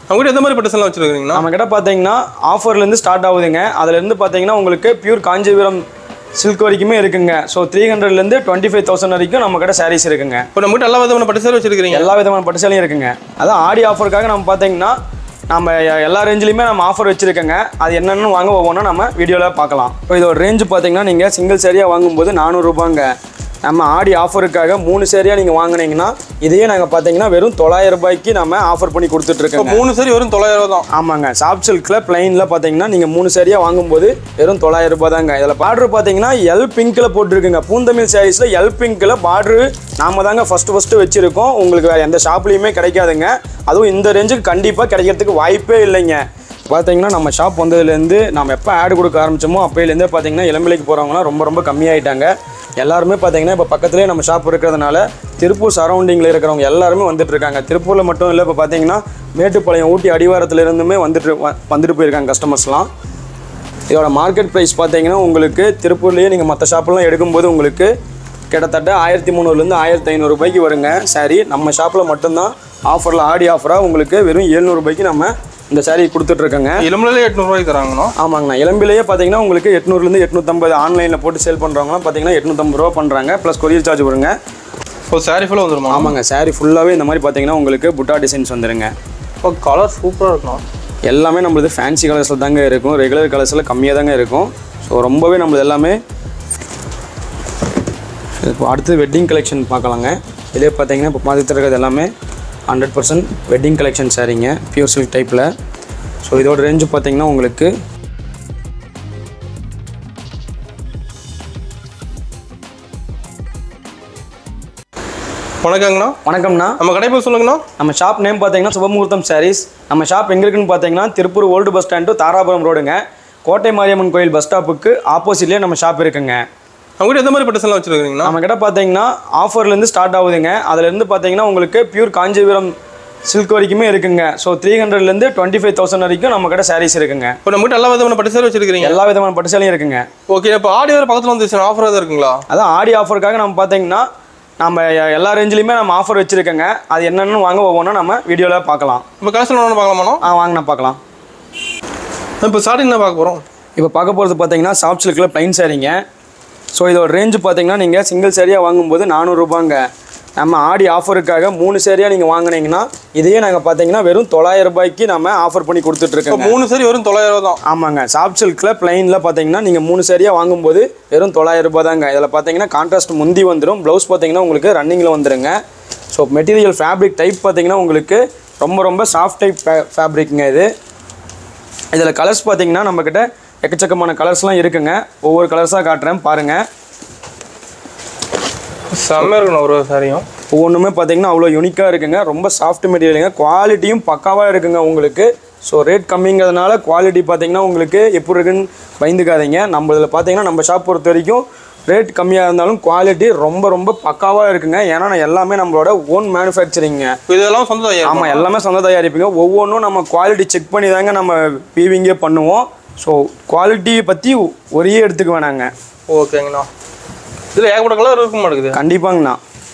அவங்ககிட்ட எந்த மாதிரி பட்டசெல்லாம் வச்சிருக்கீங்கண்ணா நம்ம கிட்ட பார்த்தீங்கன்னா ஆஃபர்லேருந்து ஸ்டார்ட் ஆகுதுங்க அதுலேருந்து பார்த்தீங்கன்னா உங்களுக்கு பியூர் காஞ்சிபுரம் சில்க் வரைக்குமே இருக்குங்க ஸோ த்ரீ ஹண்ட்ரட்லேருந்து டுவெண்ட்டி ஃபைவ் தௌசண்ட் வரைக்கும் நம்ம கிட்ட சாரீஸ் இருக்குங்க இப்போ நம்மகிட்ட எல்லா விதமான பட்டு சேலை வச்சிருக்கீங்க எல்லா விதமான பட்டு சேலையும் இருக்குங்க அதான் ஆடி ஆஃபருக்காக நம்ம பார்த்தீங்கன்னா நம்ம எ- எல்லா ரேஞ்சிலையுமே நம்ம ஆஃபர் வச்சுருக்கோங்க அது என்னென்னு வாங்க ஒவ்வொன்றா நம்ம வீடியோவில் பார்க்கலாம் இப்போ இதோட ரேஞ்சு பார்த்தீங்கன்னா நீங்கள் சிங்கிள் சேரியாக வாங்கும்போது நானூறுரூபாங்க நம்ம ஆடி ஆஃபருக்காக மூணு சேரியாக நீங்கள் வாங்குனீங்கன்னா இதையே நாங்கள் பார்த்தீங்கன்னா வெறும் தொள்ளாயிரம் ரூபாய்க்கு நம்ம ஆஃபர் பண்ணி இப்போ கொடுத்துட்ருக்கோங்க மூணு சரி வரும் தொள்ளாயிரம் ரூபா தான் ஆமாங்க சாஃப்ட் சில்கில் பிளைனில் பார்த்தீங்கன்னா நீங்கள் மூணு சேரியாக வாங்கும்போது வெறும் தொள்ளாயிரம் ரூபாய் தாங்க இதில் பார்டர் பார்த்தீங்கன்னா எல் பிங்க்கில் போட்டிருக்குங்க பூந்தமிழ் சாரீஸில் எல் பிங்க்கில் பார்டரு நாம தாங்க ஃபஸ்ட்டு ஃபஸ்ட்டு வச்சுருக்கோம் உங்களுக்கு வேறு எந்த ஷாப்லேயுமே கிடைக்காதுங்க அதுவும் இந்த ரேஞ்சுக்கு கண்டிப்பாக கிடைக்கிறதுக்கு வாய்ப்பே இல்லைங்க பார்த்தீங்கன்னா நம்ம ஷாப் வந்ததுலேருந்து நம்ம எப்போ ஆடு கொடுக்க ஆரம்பிச்சோமோ அப்போலேருந்தே பார்த்தீங்கன்னா இளம்பிலைக்கு போகிறவங்களாம் ரொம்ப ரொம்ப கம்மியாயிட்டாங்க எல்லாருமே பார்த்தீங்கன்னா இப்போ பக்கத்துலேயே நம்ம ஷாப் இருக்கிறதுனால திருப்பூர் சரௌண்டிங்கில் இருக்கிறவங்க எல்லாருமே வந்துட்டு இருக்காங்க திருப்பூரில் மட்டும் இல்லை இப்போ பார்த்தீங்கன்னா மேட்டுப்பாளையம் ஊட்டி அடிவாரத்துல இருந்துமே வந்துட்டு வ- வந்துட்டு போயிருக்காங்க கஸ்டமர்ஸ்லாம் இதோட மார்க்கெட் ப்ரைஸ் பார்த்தீங்கன்னா உங்களுக்கு திருப்பூர்லேயே நீங்கள் மற்ற ஷாப்லாம் எடுக்கும்போது உங்களுக்கு கிட்டத்தட்ட ஆயிரத்தி முந்நூறுலேருந்து ஆயிரத்தி ஐநூறுரூபாய்க்கு வருங்க சாரி நம்ம ஷாப்பில் மட்டும்தான் ஆஃபரில் ஆடி ஆஃபராக உங்களுக்கு வெறும் எழுநூறுபாய்க்கு நம்ம இந்த சாரீ கொடுத்துட்ருக்கோங்க இளம்பிலே எட்நூறுவாய்க்கு தராங்கண்ணா ஆமாங்கண்ணா இளம்பிலேயே பார்த்தீங்கன்னா உங்களுக்கு எட்நூறுலேருந்து எட்நூற்றம்பது ஆன்லைனில் போட்டு சேல் பண்ணுறவங்களாம் பார்த்தீங்கன்னா எட்நூற்றம்பது ரூபா பண்ணுறாங்க ப்ளஸ் கொரியர் சார்ஜ் வருங்க இப்போ சாரி ஃபுல்லாக வந்துருமா ஆமாங்க saree ஃபுல்லாகவே இந்த மாதிரி பார்த்தீங்கன்னா உங்களுக்கு புட்டா டிசைன்ஸ் வந்துருங்க இப்போ கலர் சூப்பராக இருக்கணும் எல்லாமே நம்மளது ஃபேன்சி கலர்ஸில் தாங்க இருக்கும் ரெகுலர் கலர்ஸில் கம்மியாக தாங்க இருக்கும் ஸோ ரொம்பவே நம்மளது எல்லாமே இப்போ அடுத்து வெட்டிங் கலெக்ஷன் பார்க்கலாங்க இதே பார்த்தீங்கன்னா இப்போ பார்த்துட்டு இருக்கிறது எல்லாமே ஹண்ட்ரட் பர்சன்ட் வெட்டிங் கலெக்ஷன் சாரீங்க பியூர் சில்க் டைப்பில் ஸோ இதோட ரேஞ்சு பார்த்தீங்கன்னா உங்களுக்கு வணக்கங்கண்ணா வணக்கம்ண்ணா நம்ம கடை பேர் சொல்லுங்கண்ணா நம்ம ஷாப் நேம் பார்த்தீங்கன்னா சுபமுகூர்த்தம் சாரீஸ் நம்ம ஷாப் எங்கே இருக்குன்னு பார்த்தீங்கன்னா Tiruppur old bus stand Dharapuram ரோடுங்க கோட்டை மாரியம்மன் கோயில் பஸ் ஸ்டாப்புக்கு ஆப்போசிட்லேயே நம்ம ஷாப் இருக்குங்க அவங்ககிட்ட எந்த மாதிரி பட்டசெல்லாம் வச்சிருக்கீங்கண்ணா நம்ம கிட்ட பார்த்தீங்கன்னா ஆஃபர்லேருந்து ஸ்டார்ட் ஆகுதுங்க அதுலேருந்து பார்த்தீங்கன்னா உங்களுக்கு பியூர் காஞ்சிபுரம் சில்க் வரைக்குமே இருக்குங்க ஸோ த்ரீ ஹண்ட்ரட்லேருந்து டுவெண்ட்டி ஃபைவ் தௌசண்ட் வரைக்கும் நம்மக்கிட்ட சாரீஸ் இருக்குங்க இப்போ நம்மகிட்ட எல்லா விதமான பட்டு சேலை வச்சிருக்கீங்க எல்லா விதமான பட்டு சேலையும் இருக்குங்க ஓகே இப்போ ஆடி வேறு பக்கத்தில் வந்துச்சு ஆஃபர் எதாவது இருக்குங்களா அதான் ஆடி ஆஃபருக்காக நம்ம பார்த்தீங்கன்னா நம்ம எ- எல்லா ரேஞ்சிலையுமே நம்ம ஆஃபர் வச்சுருக்கோங்க அது என்னென்னு வாங்க ஒவ்வொன்றா நம்ம வீடியோவில் பார்க்கலாம் இப்போ கலெக்ஷன் ஒன்று பார்க்கலாமாண்ணா ஆ வாங்கினா பார்க்கலாம் இப்போ சாரி என்ன பார்க்க போகிறோம் இப்போ பார்க்க போகிறது பார்த்தீங்கன்னா சாஃப்ட் சில்கில் ப்ளைன் சாரீங்க ஸோ இதோட ரேஞ்சு பார்த்தீங்கன்னா நீங்கள் சிங்கிள் சேரியாக வாங்கும்போது நானூறுரூபாங்க நம்ம ஆடி ஆஃபருக்காக மூணு சேரியாக நீங்கள் வாங்குனீங்கன்னா இதையே நாங்கள் பார்த்தீங்கன்னா வெறும் தொள்ளாயிரம் ரூபாய்க்கு நம்ம ஆஃபர் பண்ணி இப்போ கொடுத்துட்ருக்கோங்க மூணு சரி வரும் தொள்ளாயிரம் ரூபா தான் ஆமாங்க சாஃப்ட் சில்கில் ப்ளைனில் பார்த்தீங்கன்னா நீங்கள் மூணு சேரியாக வாங்கும்போது வெறும் தொள்ளாயிரம் ரூபாய் தாங்க இதில் பார்த்தீங்கன்னா கான்ட்ராஸ்ட் முந்தி வந்துடும் ப்ளவுஸ் பார்த்தீங்கன்னா உங்களுக்கு ரன்னிங்கில் வந்துருங்க ஸோ மெட்டீரியல் ஃபேப்ரிக் டைப் பார்த்தீங்கன்னா உங்களுக்கு ரொம்ப ரொம்ப சாஃப்ட் டைப் ஃபேப்ரிக்ங்க இது இதில் கலர்ஸ் பார்த்தீங்கன்னா நம்மக்கிட்ட எக்கச்சக்கமான கலர்ஸ்லாம் இருக்குங்க ஒவ்வொரு கலர்ஸாக காட்டுறேன் பாருங்கள் செம்ம இருக்கணும் ஒரு சாரியும் ஒவ்வொன்றுமே பார்த்தீங்கன்னா அவ்வளோ யூனிக்காக இருக்குங்க ரொம்ப சாஃப்ட் மெட்டீரியலுங்க குவாலிட்டியும் பக்காவாக இருக்குங்க உங்களுக்கு ஸோ ரேட் கம்மிங்கிறதுனால குவாலிட்டி பார்த்தீங்கன்னா உங்களுக்கு எப்படி இருக்குன்னு பயந்துக்காதீங்க நம்ம இதில் பார்த்தீங்கன்னா நம்ம ஷாப் பொறுத்த வரைக்கும் ரேட் கம்மியாக இருந்தாலும் குவாலிட்டி ரொம்ப ரொம்ப பக்காவாக இருக்குங்க ஏன்னா நான் எல்லாமே நம்மளோட ஓன் மேனுஃபேக்சரிங்க இப்போ இதெல்லாம் சொந்த தயார் ஆமாம் எல்லாமே சொந்த தயாரிப்புங்க ஒவ்வொன்றும் நம்ம குவாலிட்டி செக் பண்ணி தாங்க நம்ம வீவிங்கே பண்ணுவோம் ஸோ குவாலிட்டியை பற்றி ஒரே எடுத்துக்க வேணாங்க ஓகேங்கண்ணா இதில் ஏகப்பட்ட கலர் இருக்க மாட்டேங்குது கண்டிப்பாங்கண்ணா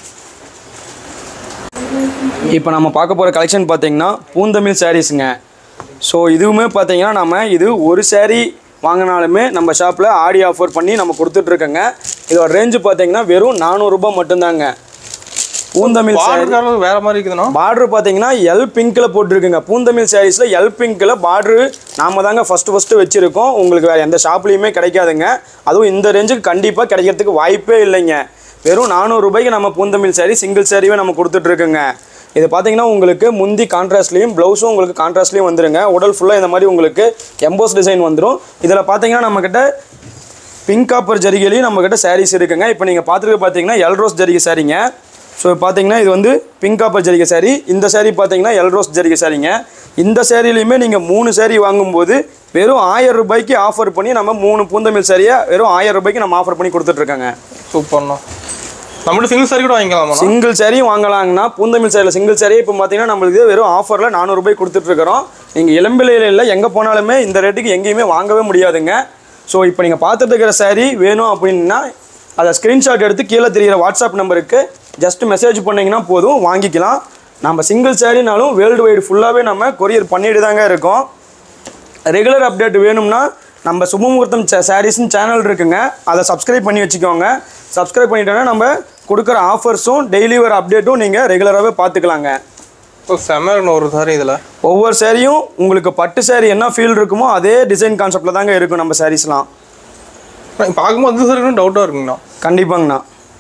இப்போ நம்ம பார்க்க போகிற கலெக்ஷன் பார்த்தீங்கன்னா பூந்தமிழ் சாரீஸுங்க ஸோ இதுவுமே பார்த்தீங்கன்னா நம்ம இது ஒரு saree வாங்கினாலுமே நம்ம ஷாப்பில் ஆடி ஆஃபர் பண்ணி நம்ம கொடுத்துட்ருக்கோங்க இதோட ரேஞ்சு பார்த்தீங்கன்னா வெறும் நானூறுரூபா மட்டும்தாங்க பூந்தமிழ் saree பார்டர் கலர் வேற மாதிரி இருக்குதுண்ணா பார்டர் பார்த்தீங்கன்னா எல் பிங்க்கில் போட்டிருக்குங்க பூந்தமிழ் சாரீஸில் எல் பிங்க்கில் பார்டரு நாம தாங்க ஃபஸ்ட்டு ஃபஸ்ட்டு வச்சுருக்கோம் உங்களுக்கு வேறு எந்த ஷாப்லேயுமே கிடைக்காதுங்க அதுவும் இந்த ரேஞ்சுக்கு கண்டிப்பாக கிடைக்கிறதுக்கு வாய்ப்பே இல்லைங்க வெறும் நானூறுரூபாய்க்கு நம்ம பூந்தமிழ் சாரீ சிங்கிள் சாரியே நம்ம கொடுத்துட்ருக்குங்க இது பார்த்தீங்கன்னா உங்களுக்கு முந்தி கான்ட்ராஸ்ட்லேயும் ப்ளவுஸும் உங்களுக்கு கான்ட்ராஸ்ட்லேயும் வந்துருங்க உடல் ஃபுல்லாக இந்த மாதிரி உங்களுக்கு எம்போஸ் டிசைன் வந்துடும் இதில் பார்த்தீங்கன்னா நம்மக்கிட்ட பிங்க் காப்பர் ஜரிகையிலையும் நம்மக்கிட்ட சாரீஸ் இருக்குங்க இப்போ நீங்கள் பார்த்துட்டு பார்த்தீங்கன்னா எல்ரோஸ் ஜரிகை சாரீங்க ஸோ பார்த்தீங்கன்னா இது வந்து பிங்க் காப்பர் ஜரிகை சாரி இந்த saree பார்த்தீங்கன்னா எல்ரோஸ் ஜரிகை சாரீங்க இந்த சேரீலையுமே நீங்கள் மூணு saree வாங்கும்போது வெறும் ஆயிரம் ரூபாய்க்கு ஆஃபர் பண்ணி நம்ம மூணு பூந்தமிழ் சாரியை வெறும் ஆயிரம் ரூபாய்க்கு நம்ம ஆஃபர் பண்ணி கொடுத்துட்ருக்காங்க சூப்பர்ண்ணா நம்மகிட்ட சிங்கிள் சாரி கூட வாங்கிக்கலாமா சிங்கிள் சாரியும் வாங்கலாங்கன்னா பூந்தமிழ் சாரியில் சிங்கிள் சாரியே இப்போ பார்த்தீங்கன்னா நம்மளுக்கு வெறும் ஆஃபரில் நானூறுபாய் கொடுத்துட்ருக்குறோம் நீங்கள் இளம்பிலையில் இல்லை எங்கே போனாலுமே இந்த ரேட்டுக்கு எங்கேயுமே வாங்கவே முடியாதுங்க ஸோ இப்போ நீங்கள் பார்த்துட்டு இருக்கிற saree வேணும் அப்படின்னா அதை ஸ்க்ரீன்ஷாட் எடுத்து கீழே தெரிகிற வாட்ஸ்அப் நம்பருக்கு ஜஸ்ட் மெசேஜ் பண்ணிங்கன்னா போதும் வாங்கிக்கலாம் நம்ம சிங்கிள் சாரினாலும் வேர்ல்டு வைடு ஃபுல்லாகவே நம்ம கொரியர் பண்ணிட்டு தாங்க இருக்கோம் ரெகுலர் அப்டேட் வேணும்னா நம்ம சுபமுகூர்த்தம் சாரீஸ்னு சேனல் இருக்குங்க அதை சப்ஸ்கிரைப் பண்ணி வச்சுக்கோங்க சப்ஸ்கிரைப் பண்ணிட்டோன்னா நம்ம கொடுக்குற ஆஃபர்ஸும் டெய்லி வர அப்டேட்டும் நீங்கள் ரெகுலராகவே பார்த்துக்கலாங்க இப்போ செம்ம இருக்கணும் ஒரு சாரி இதில் ஒவ்வொரு சேரீயும் உங்களுக்கு பட்டு சேரீ என்ன ஃபீல் இருக்குமோ அதே டிசைன் கான்செப்டில் தாங்க இருக்கும் நம்ம சாரீஸ்லாம் பார்க்கும்போது இந்த சாரி டவுட்டாக இருக்குங்கண்ணா கண்டிப்பாங்கண்ணா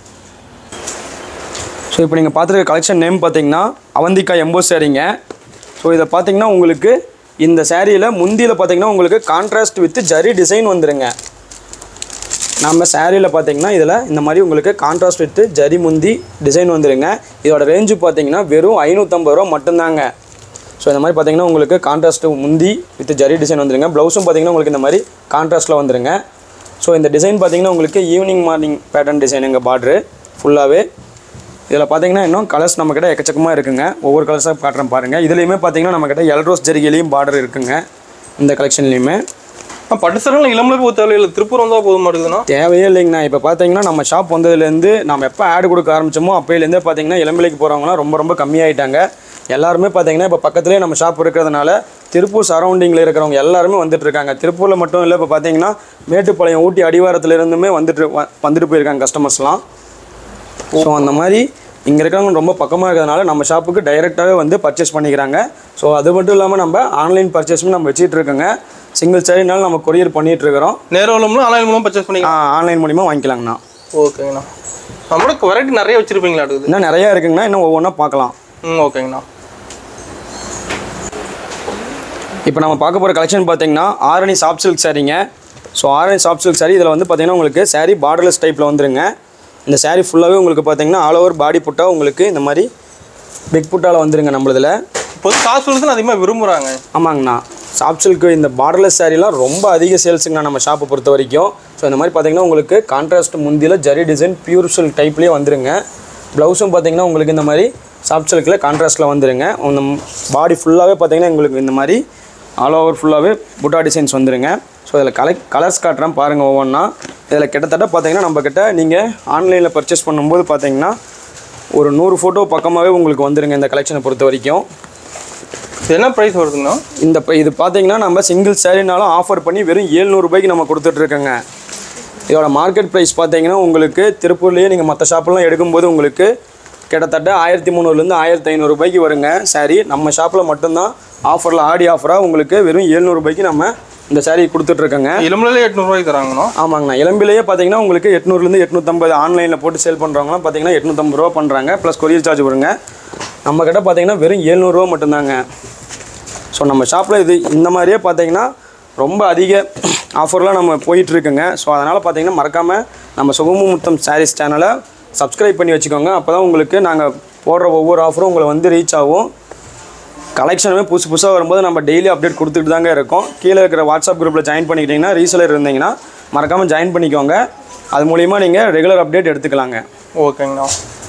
ஸோ இப்போ நீங்கள் பார்த்துருக்க கலெக்ஷன் நேம் பார்த்தீங்கன்னா அவந்திகா எம்போ சாரீங்க ஸோ இதை பார்த்தீங்கன்னா உங்களுக்கு இந்த சேரீயில் முந்தியில் பார்த்தீங்கன்னா உங்களுக்கு கான்ட்ராஸ்ட் வித் ஜரி டிசைன் வந்துருங்க நம்ம சேரீயில் பார்த்தீங்கன்னா இதில் இந்த மாதிரி உங்களுக்கு கான்ட்ராஸ்ட் வித் ஜரி முந்தி டிசைன் வந்துருங்க இதோட ரேஞ்சு பார்த்தீங்கன்னா வெறும் ஐநூற்றம்பது ரூபா மட்டும்தாங்க ஸோ இந்த மாதிரி பார்த்தீங்கன்னா உங்களுக்கு கான்ட்ராஸ்ட் முந்தி வித் ஜரி டிசைன் வந்துருங்க ப்ளவுஸும் பார்த்தீங்கன்னா உங்களுக்கு இந்த மாதிரி கான்ட்ராஸ்ட்டில் வந்துருங்க ஸோ இந்த டிசைன் பார்த்தீங்கன்னா உங்களுக்கு ஈவினிங் மார்னிங் பேட்டர்ன் டிசைன் எங்கள் பார்ட்ரு ஃபுல்லாகவே இதில் பார்த்தீங்கன்னா இன்னும் கலர்ஸ் நம்மக்கிட்ட எக்கச்சக்கமாக இருக்குங்க ஒவ்வொரு கலர்ஸாக காட்டுறேன் பாருங்கள் இதுலேயுமே பார்த்தீங்கன்னா நம்மக்கிட்ட எல்ரோஸ் ஜெரிகையிலையும் பார்டர் இருக்குங்க இந்த கலெக்ஷன்லேயுமே ஆ பட்டு சாரிலாம் இளம்பில் போக தேவையில்லை திருப்பூர் வந்தால் போதும் மாட்டேங்குதுண்ணா தேவையே இல்லைங்கண்ணா இப்போ பார்த்தீங்கன்னா நம்ம ஷாப் வந்ததுலேருந்து நம்ம எப்போ ஆடு கொடுக்க ஆரம்பிச்சோமோ அப்போலேருந்தே பார்த்தீங்கன்னா இளம்பிலைக்கு போகிறவங்களாம் ரொம்ப ரொம்ப கம்மியாயிட்டாங்க எல்லாருமே பார்த்தீங்கன்னா இப்போ பக்கத்துலேயே நம்ம ஷாப் இருக்கிறதுனால திருப்பூர் சரௌண்டிங்கில் இருக்கிறவங்க எல்லாருமே வந்துட்டு இருக்காங்க திருப்பூரில் மட்டும் இல்லை இப்போ பார்த்தீங்கன்னா மேட்டுப்பாளையம் ஊட்டி அடிவாரத்துல இருந்துமே வந்துட்டு வ- வந்துட்டு போயிருக்காங்க கஸ்டமர்ஸ்லாம் ஸோ அந்த மாதிரி இங்கே இருக்கிறவங்க ரொம்ப பக்கமாக இருக்கிறதுனால நம்ம ஷாப்புக்கு டைரெக்டாகவே வந்து பர்ச்சேஸ் பண்ணிக்கிறாங்க ஸோ அது மட்டும் இல்லாமல் நம்ம ஆன்லைன் பர்ச்சேஸும் நம்ம வச்சிட்டு இருக்கோங்க சிங்கிள் சாரினாலும் நம்ம கொரியர் பண்ணிட்டு இருக்கிறோம் நேரம் மூலம் ஆன்லைன் மூலம் பர்ச்சேஸ் பண்ணிக்கலாம் ஆன்லைன் மூலிமா வாங்கிக்கலாங்கண்ணா ஓகேங்கண்ணா நம்மளோட வெரைட்டி நிறைய வச்சுருப்பீங்களா அடுக்குது இன்னும் நிறையா இருக்குங்கண்ணா இன்னும் ஒவ்வொன்றா பார்க்கலாம் ம் ஓகேங்கண்ணா இப்போ நம்ம பார்க்க போகிற கலெக்ஷன் பார்த்தீங்கன்னா ஆரணி சாஃப்ட் சில்க் சாரீங்க so Arani soft silk sari இதில் வந்து பார்த்தீங்கன்னா உங்களுக்கு saree பார்டர்லெஸ் டைப்பில் வந்துருங்க இந்த saree ஃபுல்லாகவே உங்களுக்கு பார்த்தீங்கன்னா ஆல் ஓவர் பாடி புட்டா உங்களுக்கு இந்த மாதிரி பிக் புட்டாவில் வந்துருங்க நம்மளதில் இப்போது காசு தான் அதிகமாக விரும்புகிறாங்க ஆமாங்கண்ணா சாஃப்ட் சில்க்கு இந்த பார்டர்லெஸ் சாரீலாம் ரொம்ப அதிக சேல்ஸுங்கண்ணா நம்ம ஷாப்பை பொறுத்த வரைக்கும் ஸோ இந்த மாதிரி பார்த்தீங்கன்னா உங்களுக்கு கான்ட்ராஸ்ட் முந்தியில் ஜரி டிசைன் பியூர் சில்க் டைப்லேயே வந்துருங்க ப்ளவுஸும் பார்த்தீங்கன்னா உங்களுக்கு இந்த மாதிரி சாஃப்ட் சில்கில் கான்ட்ராஸ்ட்டில் வந்துருங்க இந்த பாடி ஃபுல்லாகவே பார்த்தீங்கன்னா உங்களுக்கு இந்த மாதிரி ஆல் ஓவர் ஃபுல்லாகவே புட்டா டிசைன்ஸ் வந்துருங்க ஸோ இதில் கலெக்ட் கலர்ஸ் காட்டுறேன் பாருங்கள் ஒவ்வொன்றா இதில் கிட்டத்தட்ட பார்த்தீங்கன்னா நம்மக்கிட்ட நீங்கள் ஆன்லைனில் பர்ச்சேஸ் பண்ணும்போது பார்த்தீங்கன்னா ஒரு நூறு ஃபோட்டோ பக்கமாகவே உங்களுக்கு வந்துருங்க இந்த கலெக்ஷனை பொறுத்த வரைக்கும் இது என்ன ப்ரைஸ் வருதுங்கண்ணா இந்த ப- இது பார்த்தீங்கன்னா நம்ம சிங்கிள் சேரீனாலும் ஆஃபர் பண்ணி வெறும் 700 ரூபாய்க்கு நம்ம கொடுத்துட்ருக்கோங்க இதோட மார்க்கெட் ப்ரைஸ் பார்த்தீங்கன்னா உங்களுக்கு திருப்பூர்லேயே நீங்கள் மற்ற ஷாப்லாம் எடுக்கும்போது உங்களுக்கு கிட்டத்தட்ட ஆயிரத்தி முந்நூறுலேருந்து ஆயிரத்தி ஐநூறுரூபாய்க்கு வருங்க saree நம்ம ஷாப்பில் மட்டும்தான் ஆஃபரில் ஆடி ஆஃபராக உங்களுக்கு வெறும் 700 ரூபாய்க்கு நம்ம இந்த saree கொடுத்துட்ருக்கோங்க இளம்பிலே எட்நூறுவாய்க்கு தராங்கண்ணா ஆமாங்கண்ணா இளம்பிலேயே பார்த்தீங்கன்னா உங்களுக்கு எட்நூறுலேருந்து எட்நூற்றம்பது ஆன்லைனில் போட்டு சேல் பண்ணுறவங்களாம் பார்த்தீங்கன்னா எட்நூற்றம்பது ரூபா பண்ணுறாங்க ப்ளஸ் கொரியர் சார்ஜ் வருங்க நம்ம கிட்ட பார்த்தீங்கன்னா வெறும் 700 ரூபா மட்டும்தாங்க ஸோ நம்ம ஷாப்பில் இது இந்த மாதிரியே பார்த்தீங்கன்னா ரொம்ப அதிக ஆஃபர்லாம் நம்ம போயிட்டுருக்குங்க ஸோ அதனால் பார்த்தீங்கன்னா மறக்காமல் நம்ம சுகமுமுத்தம் சாரீஸ் சேனலை சப்ஸ்கிரைப் பண்ணி வச்சுக்கோங்க அப்போ தான் உங்களுக்கு நாங்கள் போடுற ஒவ்வொரு ஆஃபரும் உங்களை வந்து ரீச் ஆகும் கலெக்ஷனுமே புதுசு புதுசாக வரும்போது நம்ம டெய்லி அப்டேட் கொடுத்துட்டு தாங்க இருக்கோம் கீழே இருக்கிற வாட்ஸ்அப் குரூப்பில் ஜாயின் பண்ணிக்கிட்டிங்கன்னா ரீசெலர் இருந்தீங்கன்னா மறக்காமல் ஜாயின் பண்ணிக்கோங்க அது மூலிமா நீங்கள் ரெகுலர் அப்டேட் எடுத்துக்கலாங்க ஓகேங்கண்ணா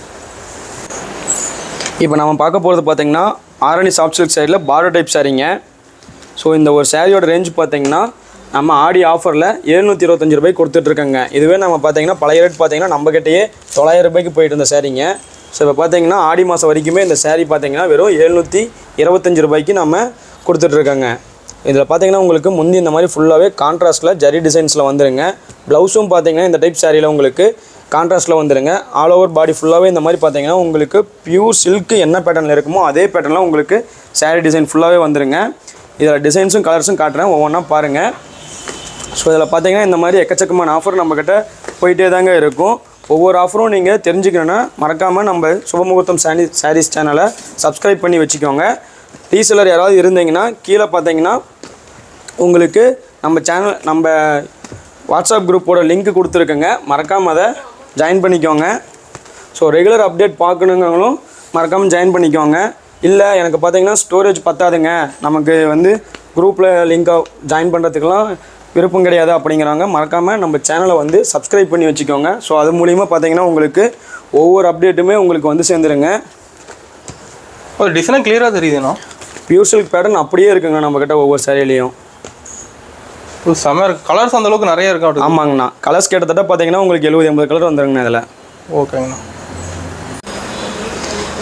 இப்போ நம்ம பார்க்க போகிறது பார்த்தீங்கன்னா ஆரணி சாஃப்ட் சில்க் சைடில் பார்டர் டைப் சாரீங்க ஸோ இந்த ஒரு சாரியோட ரேஞ்ச் பார்த்தீங்கன்னா நம்ம ஆடி ஆஃபரில் எழுநூற்றி இருபத்தஞ்சு ரூபாய்க்கு கொடுத்துட்ருக்கோங்க இதுவே நம்ம பார்த்தீங்கன்னா பழைய ரேட் பார்த்தீங்கன்னா நம்மக்கிட்டேயே தொள்ளாயிரம் ரூபாய்க்கு போயிட்டு இருந்த சாரீங்க ஸோ இப்போ பார்த்தீங்கன்னா ஆடி மாதம் வரைக்குமே இந்த saree பார்த்தீங்கன்னா வெறும் எழுநூற்றி இருபத்தஞ்சு ரூபாய்க்கு நம்ம கொடுத்துட்ருக்கோங்க இதில் பார்த்தீங்கன்னா உங்களுக்கு முந்தி இந்த மாதிரி ஃபுல்லாகவே கான்ட்ராஸ்ட்டில் ஜரி டிசைன்ஸில் வந்துருங்க ப்ளவுஸும் பார்த்தீங்கன்னா இந்த டைப் சாரியில் உங்களுக்கு கான்ட்ராஸ்ட்டில் வந்துருங்க ஆல் ஓவர் பாடி ஃபுல்லாகவே இந்த மாதிரி பார்த்தீங்கன்னா உங்களுக்கு பியூர் சில்க்கு என்ன பேட்டர்னில் இருக்குமோ அதே பேட்டர்னில் உங்களுக்கு saree டிசைன் ஃபுல்லாகவே வந்துருங்க இதில் டிசைன்ஸும் கலர்ஸும் காட்டுறேன் ஒவ்வொன்றா பாருங்கள் ஸோ இதில் பார்த்தீங்கன்னா இந்த மாதிரி எக்கச்சக்கமான ஆஃபர் நம்மக்கிட்ட போயிட்டே தாங்க இருக்கும் ஒவ்வொரு ஆஃபரும் நீங்கள் தெரிஞ்சுக்கணுன்னா மறக்காமல் நம்ம சுபமுகூர்த்தம் சாரி சாரீஸ் சேனலை சப்ஸ்கிரைப் பண்ணி வச்சுக்கோங்க ரீசெலர் யாராவது இருந்தீங்கன்னா கீழே பார்த்தீங்கன்னா உங்களுக்கு நம்ம சேனல் நம்ம வாட்ஸ்அப் குரூப்போட லிங்க் கொடுத்துருக்கேங்க மறக்காமல் அதை ஜாயின் பண்ணிக்கோங்க ஸோ ரெகுலர் அப்டேட் பார்க்கணுங்களும் மறக்காமல் ஜாயின் பண்ணிக்கோங்க இல்லை எனக்கு பார்த்தீங்கன்னா ஸ்டோரேஜ் பத்தாதுங்க நமக்கு வந்து குரூப்பில் லிங்காக ஜாயின் பண்ணுறதுக்கெல்லாம் விருப்பம் கிடையாது அப்படிங்கிறவங்க மறக்காமல் நம்ம சேனலை வந்து சப்ஸ்கிரைப் பண்ணி வச்சுக்கோங்க ஸோ அது மூலிமா பார்த்தீங்கன்னா உங்களுக்கு ஒவ்வொரு அப்டேட்டுமே உங்களுக்கு வந்து சேர்ந்துருங்க ஒரு டிசைனாக கிளியராக தெரியுதுண்ணா பியூர் சில்க் பேட்டர்ன் அப்படியே இருக்குங்க நம்மக்கிட்ட ஒவ்வொரு சேரீலையும் ஒரு செம்ம இருக்கு கலர்ஸ் அந்த அளவுக்கு நிறைய இருக்கா அப்படி ஆமாங்கண்ணா கலர்ஸ் கிட்டத்தட்ட பார்த்தீங்கன்னா உங்களுக்கு எழுபது எண்பது கலர் வந்துருங்கண்ணா இதில் ஓகேங்கண்ணா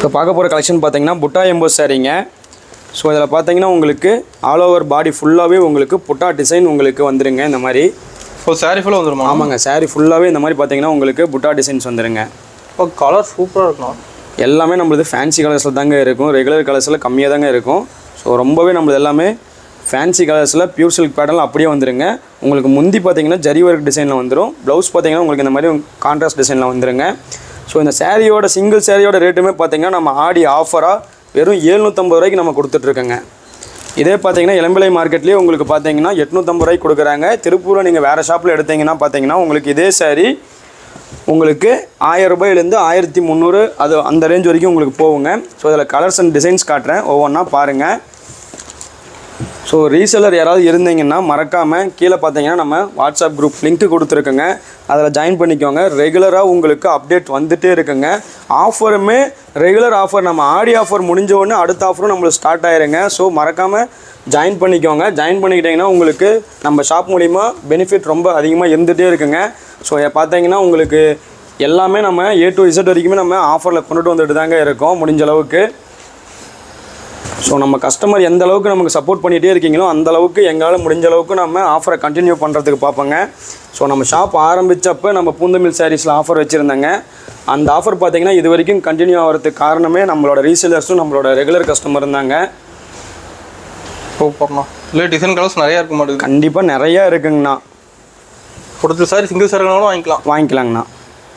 இப்போ பார்க்க போகிற கலெக்ஷன் பார்த்தீங்கன்னா புட்டா எம்போ சாரீங்க ஸோ இதில் பார்த்தீங்கன்னா உங்களுக்கு ஆல் ஓவர் பாடி ஃபுல்லாகவே உங்களுக்கு புட்டா டிசைன் உங்களுக்கு வந்துருங்க இந்த மாதிரி இப்போ சாரி ஃபுல்லாக வந்துருமா ஆமாங்க saree ஃபுல்லாகவே இந்த மாதிரி பார்த்தீங்கன்னா உங்களுக்கு புட்டா டிசைன்ஸ் வந்துருங்க இப்போ கலர் சூப்பராக இருக்கணும் எல்லாமே நம்மளது ஃபேன்சி கலர்ஸில் தாங்க இருக்கும் ரெகுலர் கலர்ஸில் கம்மியாக தாங்க இருக்கும் ஸோ ரொம்பவே நம்மளது எல்லாமே ஃபேன்சி கலர்ஸில் பியூர் சில்க் பேட்டர்னில் அப்படியே வந்துருங்க உங்களுக்கு முந்தி பார்த்தீங்கன்னா ஜரி ஒர்க் டிசைனில் வந்துடும் ப்ளவுஸ் பார்த்தீங்கன்னா உங்களுக்கு இந்த மாதிரி கான்ட்ராஸ்ட் டிசைனில் வந்துருங்க ஸோ இந்த சாரியோட சிங்கிள் சாரியோட ரேட்டுமே பார்த்தீங்கன்னா நம்ம ஆடி ஆஃபராக வெறும் ஏழ்நூற்றம்பது ரூபாய்க்கு நம்ம கொடுத்துட்ருக்கோங்க இதே பார்த்தீங்கன்னா இளம்பிள்ளை மார்க்கெட்லேயே உங்களுக்கு பார்த்தீங்கன்னா எட்நூற்றம்பது ரூபாய்க்கு கொடுக்குறாங்க திருப்பூரில் நீங்கள் வேறு ஷாப்பில் எடுத்தீங்கன்னா பார்த்தீங்கன்னா உங்களுக்கு இதே சாரி உங்களுக்கு ஆயிரம் ரூபாயிலேருந்து ஆயிரத்தி முந்நூறு அது அந்த ரேஞ்ச் வரைக்கும் உங்களுக்கு போகுங்க ஸோ இதில் கலர்ஸ் அண்ட் டிசைன்ஸ் காட்டுறேன் ஒவ்வொன்றா பாருங்கள் ஸோ ரீசெல்லர் யாராவது இருந்தீங்கன்னா மறக்காமல் கீழே பார்த்தீங்கன்னா நம்ம வாட்ஸ்அப் குரூப் லிங்க் கொடுத்துருக்குங்க அதில் ஜாயின் பண்ணிக்கோங்க ரெகுலராக உங்களுக்கு அப்டேட் வந்துட்டே இருக்குங்க ஆஃபருமே ரெகுலர் ஆஃபர் நம்ம ஆடி ஆஃபர் முடிஞ்ச உடனே அடுத்த ஆஃபரும் நம்மளுக்கு ஸ்டார்ட் ஆயிருங்க ஸோ மறக்காமல் ஜாயின் பண்ணிக்கோங்க ஜாயின் பண்ணிக்கிட்டிங்கன்னா உங்களுக்கு நம்ம ஷாப் மூலிமா பெனிஃபிட் ரொம்ப அதிகமாக இருந்துகிட்டே இருக்குங்க ஸோ பார்த்தீங்கன்னா உங்களுக்கு எல்லாமே நம்ம ஏ டு இசட் வரைக்குமே நம்ம ஆஃபரில் கொண்டுட்டு வந்துட்டு தாங்க இருக்கோம் முடிஞ்ச அளவுக்கு ஸோ நம்ம கஸ்டமர் எந்த அளவுக்கு நமக்கு சப்போர்ட் பண்ணிகிட்டே இருக்கீங்களோ அந்த அளவுக்கு எங்களால் முடிஞ்ச அளவுக்கு நம்ம ஆஃபரை கண்டினியூ பண்ணுறதுக்கு பார்ப்போங்க ஸோ நம்ம ஷாப் ஆரம்பித்தப்போ நம்ம பூந்தமிழ் சாரீஸில் ஆஃபர் வச்சுருந்தாங்க அந்த ஆஃபர் பார்த்தீங்கன்னா இது வரைக்கும் கண்டினியூ ஆகிறதுக்கு காரணமே நம்மளோட ரீசேலர்ஸும் நம்மளோட ரெகுலர் கஸ்டமர் இருந்தாங்க சூப்பர்ண்ணா இல்லை டிசைன் கலர்ஸ் நிறையா இருக்க மாட்டேங்குது கண்டிப்பாக நிறையா இருக்குங்கண்ணா கொடுத்த சாரி சிங்கிள் சாரி வேணாலும் வாங்கிக்கலாம் வாங்கிக்கலாங்கண்ணா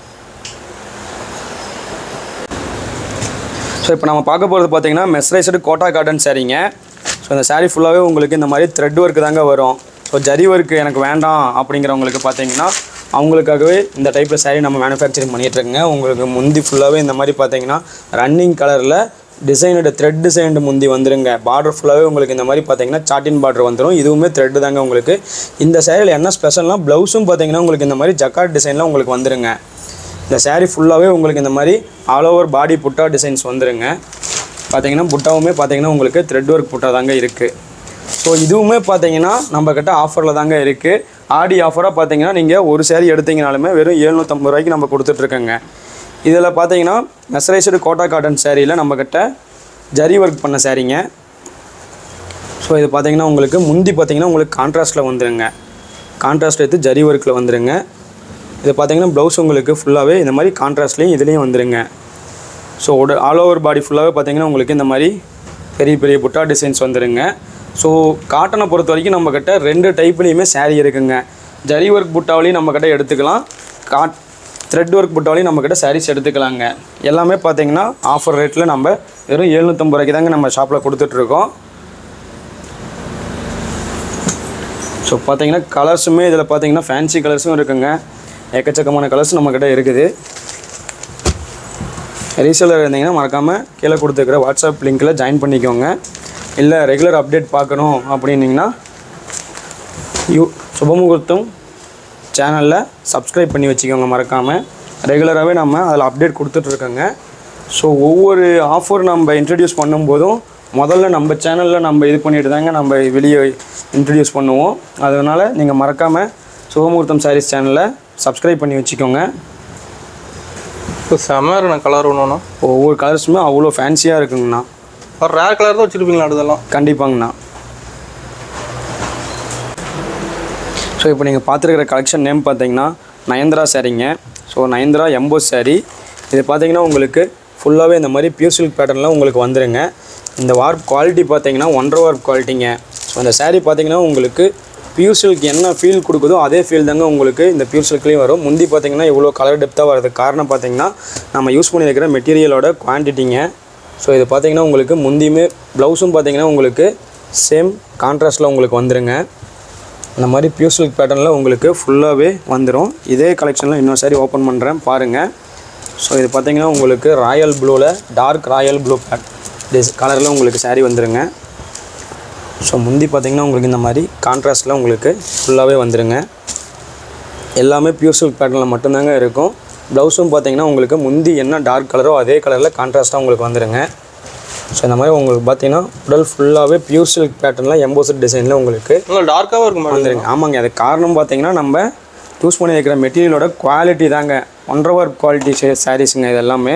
ஸோ இப்போ நம்ம பார்க்க போகிறது பார்த்தீங்கன்னா மெஸ்ரைஸ்டு கோட்டா காட்டன் சாரீங்க ஸோ இந்த saree ஃபுல்லாகவே உங்களுக்கு இந்த மாதிரி த்ரெட் ஒர்க் தாங்க வரும் ஸோ ஜரி ஒர்க் எனக்கு வேண்டாம் அப்படிங்கிறவங்களுக்கு பார்த்தீங்கன்னா அவங்களுக்காகவே இந்த டைப்பில் saree நம்ம மேனுஃபேக்சரிங் பண்ணிகிட்ருக்கோங்க உங்களுக்கு முந்தி ஃபுல்லாகவே இந்த மாதிரி பார்த்தீங்கன்னா ரன்னிங் கலரில் டிசைனோட த்ரெட் டிசைன்டு முந்தி வந்துருங்க பார்டர் ஃபுல்லாகவே உங்களுக்கு இந்த மாதிரி பார்த்தீங்கன்னா சாட்டின் பார்டர் வந்துடும் இதுவுமே த்ரெட்டு தாங்க உங்களுக்கு இந்த சேரீல என்ன ஸ்பெஷல்னால் ப்ளவுஸும் பார்த்தீங்கன்னா உங்களுக்கு இந்த மாதிரி ஜக்காட் டிசைனில் உங்களுக்கு வந்துருங்க இந்த saree ஃபுல்லாகவே உங்களுக்கு இந்த மாதிரி ஆல் ஓவர் பாடி புட்டா டிசைன்ஸ் வந்துருங்க பார்த்தீங்கன்னா புட்டாவுமே பார்த்தீங்கன்னா உங்களுக்கு த்ரெட் ஒர்க் புட்டா தாங்க இருக்குது ஸோ இதுவுமே பார்த்தீங்கன்னா நம்ம கிட்ட ஆஃபரில் தாங்க இருக்குது ஆடி ஆஃபராக பார்த்தீங்கன்னா நீங்கள் ஒரு saree எடுத்தீங்கனாலுமே வெறும் எழுநூற்றம்பது ரூபாய்க்கு நம்ம கொடுத்துட்ருக்கோங்க இதில் பார்த்தீங்கன்னா மெசரைஸ்டு கோட்டா காட்டன் சேரீயில் நம்மக்கிட்ட ஜரி ஒர்க் பண்ண சாரீங்க ஸோ இது பார்த்தீங்கன்னா உங்களுக்கு முந்தி பார்த்தீங்கன்னா உங்களுக்கு கான்ட்ராஸ்ட்டில் வந்துருங்க கான்ட்ராஸ்ட் எடுத்து ஜரி ஒர்க்கில் வந்துருங்க இது பார்த்தீங்கன்னா ப்ளவுஸ் உங்களுக்கு ஃபுல்லாகவே இந்த மாதிரி கான்ட்ராஸ்ட்லேயும் இதுலேயும் வந்துருங்க ஸோ உட ஆல் ஓவர் பாடி ஃபுல்லாகவே பார்த்தீங்கன்னா உங்களுக்கு இந்த மாதிரி பெரிய பெரிய புட்டா டிசைன்ஸ் வந்துருங்க ஸோ காட்டனை பொறுத்த வரைக்கும் நம்மக்கிட்ட ரெண்டு டைப்லேயுமே saree இருக்குங்க ஜரி ஒர்க் புட்டாவிலையும் நம்மக்கிட்ட எடுத்துக்கலாம் காட் த்ரெட் ஒர்க் புட்டாவிலையும் நம்மக்கிட்ட sarees எடுத்துக்கலாங்க எல்லாமே பார்த்தீங்கன்னா ஆஃபர் ரேட்டில் நம்ம வெறும் எழுநூற்றம்பது ரூபாய்க்கு தாங்க நம்ம ஷாப்பில் கொடுத்துட்ருக்கோம் ஸோ பார்த்தீங்கன்னா கலர்ஸுமே இதில் பார்த்தீங்கன்னா ஃபேன்சி கலர்ஸும் இருக்குங்க எக்கச்சக்கமான கலர்ஸ் நம்மக்கிட்ட இருக்குது ரீசேலர் இருந்தீங்கன்னா மறக்காமல் கீழே கொடுத்துருக்குற வாட்ஸ்அப் லிங்க்கில் ஜாயின் பண்ணிக்கோங்க இல்லை ரெகுலர் அப்டேட் பார்க்கணும் அப்படின்னீங்கன்னா யூ சுபமுகூர்த்தம் சேனலில் சப்ஸ்கிரைப் பண்ணி வச்சுக்கோங்க மறக்காமல் ரெகுலராகவே நம்ம அதில் அப்டேட் கொடுத்துட்ருக்கோங்க ஸோ ஒவ்வொரு ஆஃபர் நம்ம இன்ட்ரடியூஸ் பண்ணும்போதும் முதல்ல நம்ம சேனலில் நம்ம இது பண்ணிட்டு தாங்க நம்ம வெளியே இன்ட்ரடியூஸ் பண்ணுவோம் அதனால் நீங்கள் மறக்காமல் சுபமுகூர்த்தம் சாரீஸ் சேனலை சப்ஸ்கிரைப் பண்ணி வச்சுக்கோங்க இப்போ செம்ம கலர் ஒன்றுண்ணா ஒவ்வொரு கலர்ஸுமே அவ்வளோ ஃபேன்சியாக இருக்குங்கண்ணா ஒரு ரேர் கலர் தான் வச்சுருப்பீங்களா அடுத்தெல்லாம் கண்டிப்பாங்கண்ணா ஸோ இப்போ நீங்கள் பார்த்துருக்கிற கலெக்ஷன் நேம் பார்த்தீங்கன்னா நயன்தரா சாரீங்க ஸோ நயன்தரா எம்போஸ் saree இது பார்த்தீங்கன்னா உங்களுக்கு ஃபுல்லாகவே இந்த மாதிரி பியூர் சில்க் பேட்டர்னில் உங்களுக்கு வந்துருங்க இந்த வார்ப் குவாலிட்டி பார்த்தீங்கன்னா ஒன்றரை வார்ப் குவாலிட்டிங்க ஸோ இந்த saree பார்த்தீங்கன்னா உங்களுக்கு பியூர் சில்க் என்ன ஃபீல் கொடுக்குதோ அதே ஃபீல் தாங்க உங்களுக்கு இந்த பியூர் சில்க்லேயும் வரும் முந்தி பார்த்தீங்கன்னா இவ்வளோ கலர் டெப்த்தாக வரதுக்கு காரணம் பார்த்தீங்கன்னா நம்ம யூஸ் பண்ணியிருக்கிற மெட்டீரியலோட குவான்டிட்டிங்க ஸோ இது பார்த்தீங்கன்னா உங்களுக்கு முந்தியுமே ப்ளவுஸும் பார்த்தீங்கன்னா உங்களுக்கு சேம் கான்ட்ராஸ்ட்டில் உங்களுக்கு வந்துருங்க அந்த மாதிரி பியூர் சில்க் பேட்டர்னில் உங்களுக்கு ஃபுல்லாகவே வந்துடும் இதே கலெக்ஷனில் இன்னொரு சாரி ஓப்பன் பண்ணுறேன் பாருங்கள் ஸோ இது பார்த்தீங்கன்னா உங்களுக்கு ராயல் ப்ளூவில் டார்க் ராயல் ப்ளூ பேட் டிஸ் கலரில் உங்களுக்கு saree வந்துருங்க ஸோ முந்தி பார்த்தீங்கன்னா உங்களுக்கு இந்த மாதிரி கான்ட்ராஸ்ட்டில் உங்களுக்கு ஃபுல்லாகவே வந்துருங்க எல்லாமே பியூர் சில்க் பேட்டர்னில் மட்டும்தாங்க இருக்கும் ப்ளவுஸும் பார்த்தீங்கன்னா உங்களுக்கு முந்தி என்ன டார்க் கலரோ அதே கலரில் கான்ட்ராஸ்ட்டாக உங்களுக்கு வந்துருங்க ஸோ இந்த மாதிரி உங்களுக்கு பார்த்தீங்கன்னா உடல் ஃபுல்லாகவே பியூர் சில்க் பேட்டர்னில் எம்போசட் டிசைனில் உங்களுக்கு நல்லா டார்க்காகவும் இருக்கும் மேடம் வந்துருங்க ஆமாங்க அது காரணம் பார்த்தீங்கன்னா நம்ம யூஸ் பண்ணி வைக்கிற மெட்டீரியலோட குவாலிட்டி தாங்க ஒன்றரை ஒர்க் குவாலிட்டி சாரீஸுங்க இது எல்லாமே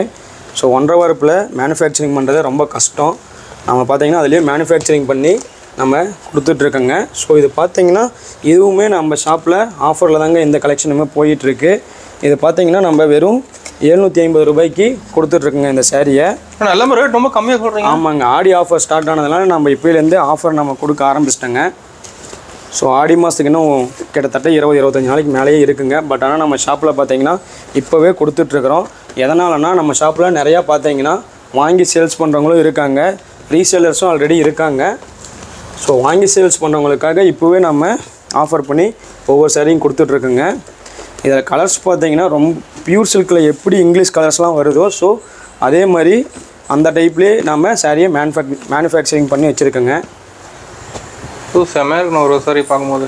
ஸோ ஒன்றரை வாரப்பில் மேனுஃபேக்சரிங் பண்ணுறது ரொம்ப கஷ்டம் நம்ம பார்த்தீங்கன்னா அதுலேயே மேனுஃபேக்சரிங் பண்ணி நம்ம கொடுத்துட்ருக்கோங்க ஸோ இது பார்த்தீங்கன்னா இதுவுமே நம்ம ஷாப்பில் ஆஃபரில் தாங்க இந்த கலெக்ஷனுமே போயிட்டுருக்கு இது பார்த்தீங்கன்னா நம்ம வெறும் எழுநூற்றி ஐம்பது ரூபாய்க்கு கொடுத்துட்ருக்குங்க இந்த சேரீயை ஆனால் எல்லாமே ரேட் ரொம்ப கம்மியாக சொல்கிறீங்க ஆமாங்க ஆடி ஆஃபர் ஸ்டார்ட் ஆனதுனால நம்ம இப்போலேருந்து ஆஃபர் நம்ம கொடுக்க ஆரம்பிச்சிட்டோங்க ஸோ ஆடி மாதத்துக்கு இன்னும் கிட்டத்தட்ட இருபது இருபத்தஞ்சி நாளைக்கு மேலேயே இருக்குங்க பட் ஆனால் நம்ம ஷாப்பில் பார்த்தீங்கன்னா இப்போவே கொடுத்துட்ருக்குறோம் எதனாலனா நம்ம ஷாப்பில் நிறையா பார்த்தீங்கன்னா வாங்கி சேல்ஸ் பண்ணுறவங்களும் இருக்காங்க ரீசேலர்ஸும் ஆல்ரெடி இருக்காங்க ஸோ வாங்கி சேல்ஸ் பண்ணுறவங்களுக்காக இப்போவே நம்ம ஆஃபர் பண்ணி ஒவ்வொரு சாரியும் கொடுத்துட்ருக்குங்க இதில் கலர்ஸ் பார்த்தீங்கன்னா ரொம்ப பியூர் சில்கில் எப்படி இங்கிலீஷ் கலர்ஸ்லாம் வருதோ ஸோ அதே மாதிரி அந்த டைப்லேயே நம்ம சாரியை மேனுஃபேக் மேனுஃபேக்சரிங் பண்ணி வச்சுருக்கோங்க இது செம்மையாக இருக்கணும் ஒரு சாரி பார்க்கும்போது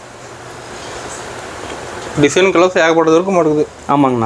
டிசைன் கலர்ஸ் ஏகப்பட்டது இருக்க மாட்டேங்குது ஆமாங்கண்ணா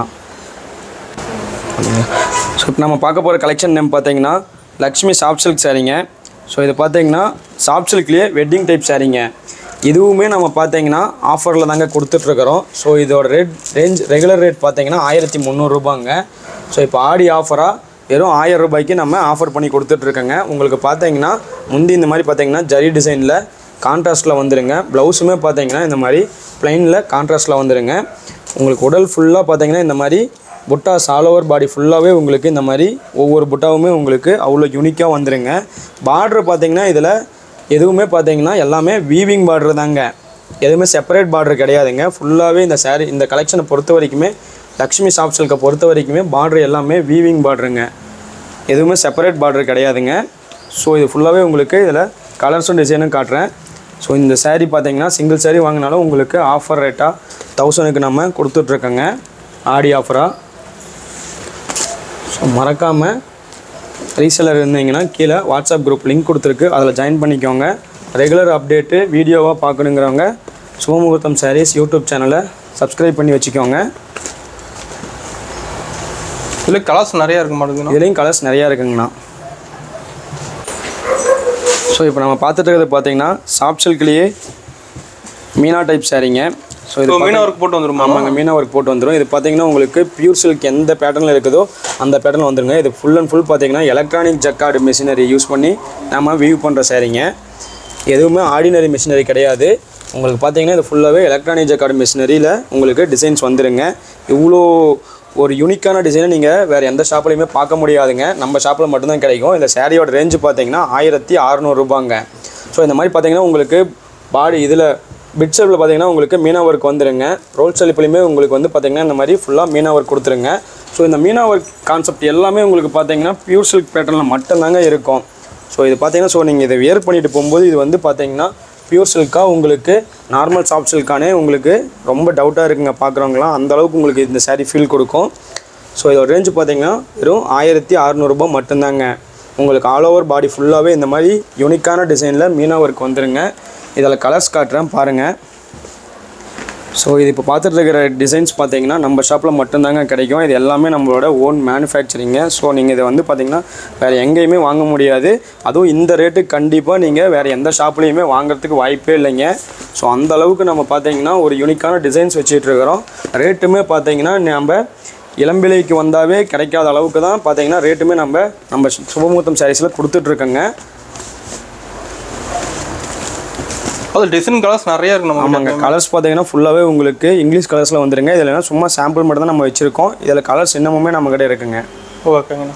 ஸோ இப்போ நம்ம பார்க்க போகிற கலெக்ஷன் நேம் பார்த்தீங்கன்னா லக்ஷ்மி சாஃப்ட் சில்க் சாரீங்க ஸோ இது பார்த்தீங்கன்னா சாஃப்ட் சில்க்லேயே வெட்டிங் டைப் சாரீங்க இதுவுமே நம்ம பார்த்தீங்கன்னா ஆஃபரில் தாங்க கொடுத்துட்ருக்குறோம் ஸோ இதோட ரேட் ரேஞ்ச் ரெகுலர் ரேட் பார்த்தீங்கன்னா ஆயிரத்தி முந்நூறுரூபாங்க ஸோ இப்போ ஆடி ஆஃபராக வெறும் ஆயிரம் ரூபாய்க்கு நம்ம ஆஃபர் பண்ணி கொடுத்துட்ருக்கோங்க உங்களுக்கு பார்த்தீங்கன்னா முந்தி இந்த மாதிரி பார்த்தீங்கன்னா ஜரி டிசைனில் கான்ட்ராஸ்ட்டில் வந்துருங்க ப்ளவுஸுமே பார்த்தீங்கன்னா இந்த மாதிரி ப்ளைனில் கான்ட்ராஸ்ட்டில் வந்துருங்க உங்களுக்கு உடல் ஃபுல்லாக பார்த்தீங்கன்னா இந்த மாதிரி புட்டாஸ் ஆல் ஓவர் பாடி ஃபுல்லாகவே உங்களுக்கு இந்த மாதிரி ஒவ்வொரு புட்டாவுமே உங்களுக்கு அவ்வளோ யூனிக்காக வந்துருங்க பார்டர் பார்த்தீங்கன்னா இதில் எதுவுமே பார்த்தீங்கன்னா எல்லாமே வீவிங் பார்டர் தாங்க எதுவுமே செப்பரேட் பார்டர் கிடையாதுங்க ஃபுல்லாகவே இந்த saree இந்த கலெக்ஷனை பொறுத்த வரைக்குமே லக்ஷ்மி சாஃப்ட் சில்கை பொறுத்த வரைக்குமே பார்டர் எல்லாமே வீவிங் பார்டருங்க எதுவுமே செப்பரேட் பார்டர் கிடையாதுங்க ஸோ இது ஃபுல்லாகவே உங்களுக்கு இதில் கலர்ஸும் டிசைனும் காட்டுறேன் ஸோ இந்த saree பார்த்தீங்கன்னா சிங்கிள் saree வாங்கினாலும் உங்களுக்கு ஆஃபர் ரேட்டாக தௌசண்ட்க்கு நம்ம கொடுத்துட்ருக்கோங்க ஆடி ஆஃபராக ஸோ மறக்காமல் ரீசெலர் இருந்தீங்கன்னா கீழே வாட்ஸ்அப் குரூப் லிங்க் கொடுத்துருக்கு அதில் ஜாயின் பண்ணிக்கோங்க ரெகுலர் அப்டேட்டு வீடியோவாக பார்க்கணுங்கிறவங்க சுபமுகூர்த்தம் சாரீஸ் யூடியூப் சேனலை சப்ஸ்கிரைப் பண்ணி வச்சுக்கோங்க இதில் கலர்ஸ் நிறையா இருக்க மாட்டேங்குதுண்ணா இதுலேயும் கலர்ஸ் நிறையா இருக்குங்கண்ணா ஸோ இப்போ நம்ம பார்த்துட்டு இருக்கிறது பார்த்தீங்கன்னா சாஃப்ட் சில்க்லேயே மீனா டைப் சாரீங்க ஸோ இது ஸோ மீன ஒர்க் போட்டு வந்துருமா ஆமாங்க மீனா ஒர்க் போட்டு வந்துடும் இது பார்த்தீங்கன்னா உங்களுக்கு பியூர் சில்க் எந்த பேட்டர்னில் இருக்குதோ அந்த பேட்டர்னில் வந்துருங்க இது ஃபுல் அண்ட் ஃபுல் பார்த்தீங்கன்னா எலக்ட்ரானிக் ஜக்கார்டு மிஷினரி யூஸ் பண்ணி நம்ம வியூ பண்ணுற சாரீங்க எதுவுமே ஆர்டினரி மிஷினரி கிடையாது உங்களுக்கு பார்த்தீங்கன்னா இது ஃபுல்லாகவே எலக்ட்ரானிக் ஜக்கார்டு மிஷினரியில் உங்களுக்கு டிசைன்ஸ் வந்துருங்க இவ்வளோ ஒரு யூனிக்கான டிசைனை நீங்கள் வேறு எந்த ஷாப்லையுமே பார்க்க முடியாதுங்க நம்ம ஷாப்பில் மட்டும்தான் கிடைக்கும் இந்த சாரியோட ரேஞ்சு பார்த்தீங்கன்னா ஆயிரத்தி அறநூறுபாங்க ஸோ இந்த மாதிரி பார்த்தீங்கன்னா உங்களுக்கு பாடி இதில் பிட் ஷேப்பில் பார்த்தீங்கன்னா உங்களுக்கு மீனா ஒர்க் வந்துருங்க ரோல் செலிப்லையுமே உங்களுக்கு வந்து பார்த்தீங்கன்னா இந்த மாதிரி ஃபுல்லாக மீனா ஒர்க் கொடுத்துருங்க ஸோ இந்த மீனா ஒர்க் கான்செப்ட் எல்லாமே உங்களுக்கு பார்த்தீங்கன்னா பியூர் சில்க் பேட்டர்னில் மட்டும்தாங்க இருக்கும் ஸோ இது பார்த்தீங்கன்னா ஸோ நீங்கள் இதை வியர் பண்ணிட்டு போகும்போது இது வந்து பார்த்தீங்கன்னா பியூர் சில்காக உங்களுக்கு நார்மல் சாஃப்ட் சில்கானே உங்களுக்கு ரொம்ப டவுட்டாக இருக்குங்க பார்க்குறவங்களாம் அந்த அளவுக்கு உங்களுக்கு இந்த saree ஃபீல் கொடுக்கும் ஸோ இதோட ரேஞ்சு பார்த்தீங்கன்னா வெறும் ஆயிரத்தி அறநூறுபா மட்டும்தாங்க உங்களுக்கு ஆல் ஓவர் பாடி ஃபுல்லாகவே இந்த மாதிரி யூனிக்கான டிசைனில் மீனா ஒர்க் வந்துருங்க இதில் கலர்ஸ் காட்டுறேன் பாருங்கள் ஸோ இது இப்போ பார்த்துட்டு இருக்கிற டிசைன்ஸ் பார்த்தீங்கன்னா நம்ம ஷாப்பில் மட்டும்தாங்க கிடைக்கும் இது எல்லாமே நம்மளோட ஓன் மேனுஃபேக்சரிங்க ஸோ நீங்கள் இதை வந்து பார்த்தீங்கன்னா வேறு எங்கேயுமே வாங்க முடியாது அதுவும் இந்த ரேட்டுக்கு கண்டிப்பாக நீங்கள் வேறு எந்த ஷாப்லேயுமே வாங்குறதுக்கு வாய்ப்பே இல்லைங்க ஸோ அந்த அளவுக்கு நம்ம பார்த்தீங்கன்னா ஒரு யூனிக்கான டிசைன்ஸ் வச்சுட்டு இருக்கிறோம் ரேட்டுமே பார்த்தீங்கன்னா நம்ம இளம்பிலைக்கு வந்தாவே கிடைக்காத அளவுக்கு தான் பார்த்தீங்கன்னா ரேட்டுமே நம்ம நம்ம சுபமுகூர்த்தம் சாரீஸில் கொடுத்துட்ருக்கோங்க அது டிசைன் கலர்ஸ் நிறையா இருக்கு நம்ம ஆமாங்க கலர்ஸ் பார்த்தீங்கன்னா ஃபுல்லாகவே உங்களுக்கு இங்கிலீஷ் கலர்ஸில் வந்துருங்க இதில் என்ன சும்மா சாம்பிள் மட்டும் தான் நம்ம வச்சுருக்கோம் இதில் கலர்ஸ் இன்னமுமே நம்ம கிட்ட இருக்குங்க ஓகேங்கண்ணா